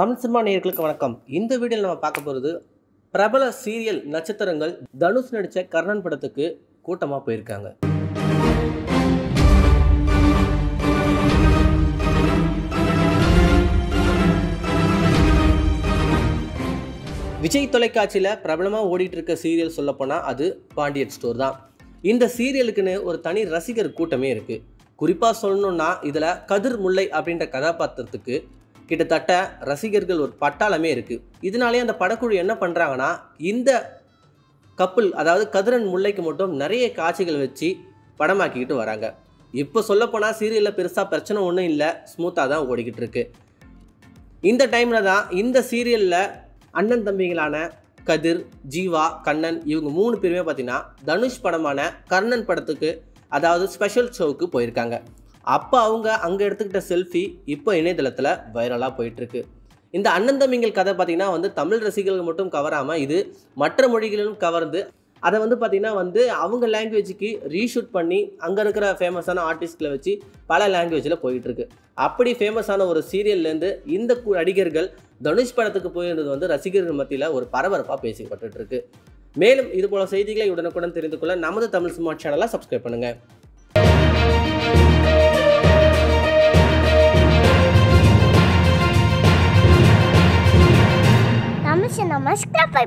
Tamil cinema நேயர்களுக்கு வணக்கம் இந்த வீடியோவில் நம்ம பார்க்க போகிறது பிரபல சீரியல் நட்சத்திரங்கள் தனுஷ் நடித்த கர்ணன் படத்துக்கு கூட்டமாக போயிருக்காங்க விஜய் தொலைக்காட்சியில் பிரபலமாக ஓடிட்டு இருக்க சீரியல் சொல்லப்போனால் அது பாண்டியன் ஸ்டோர் தான் இந்த சீரியலுக்குன்னு ஒரு தனி ரசிகர் கூட்டமே இருக்குது குறிப்பாக சொல்லணும்னா இதில் கதிர் முல்லை அப்படின்ற கதாபாத்திரத்துக்கு கிட்டத்தட்ட ரசிகர்கள் ஒரு பட்டாளமே இருக்குது இதனாலே அந்த படக்குழு என்ன பண்ணுறாங்கன்னா இந்த கப்பல் அதாவது கதிரன் முல்லைக்கு மட்டும் நிறைய காட்சிகள் வச்சு படமாக்கிக்கிட்டு வராங்க இப்போ சொல்லப்போனால் சீரியலில் பெருசாக பிரச்சனை ஒன்றும் இல்லை ஸ்மூத்தாக தான் ஓடிக்கிட்டு இருக்கு இந்த டைமில் தான் இந்த சீரியலில் அண்ணன் தம்பிகளான கதிர் ஜீவா கண்ணன் இவங்க மூணு பேருமே பார்த்தீங்கன்னா தனுஷ் படமான கர்ணன் படத்துக்கு அதாவது ஸ்பெஷல் ஷோவுக்கு போயிருக்காங்க அப்போ அவங்க அங்கே எடுத்துக்கிட்ட செல்ஃபி இப்போ இணையதளத்தில் வைரலாக போயிட்டுருக்கு இந்த அண்ணன் தம்பிங்கள் கதை பார்த்திங்கன்னா வந்து தமிழ் ரசிகர்கள் மட்டும் கவராமல் இது மற்ற மொழிகளிலும் கவர்ந்து அதை வந்து பார்த்திங்கன்னா வந்து அவங்க லாங்குவேஜுக்கு ரீஷூட் பண்ணி அங்கே இருக்கிற ஃபேமஸான ஆர்டிஸ்ட்களை வச்சு பல லாங்குவேஜில் போயிட்டுருக்கு அப்படி ஃபேமஸான ஒரு சீரியல்லேருந்து இந்த கு- நடிகர்கள் தனுஷ் படத்துக்கு போயிருந்தது வந்து ரசிகர்கள் மத்தியில் ஒரு பரபரப்பாக பேசப்பட்டுட்டு இருக்கு மேலும் இது போல செய்திகளை உடனுக்குடன் தெரிந்து கொள்ள நமது தமிழ் சினிமா சேனலை சப்ஸ்கிரைப் பண்ணுங்கள் நமஸ்கார் நமஸ்கார்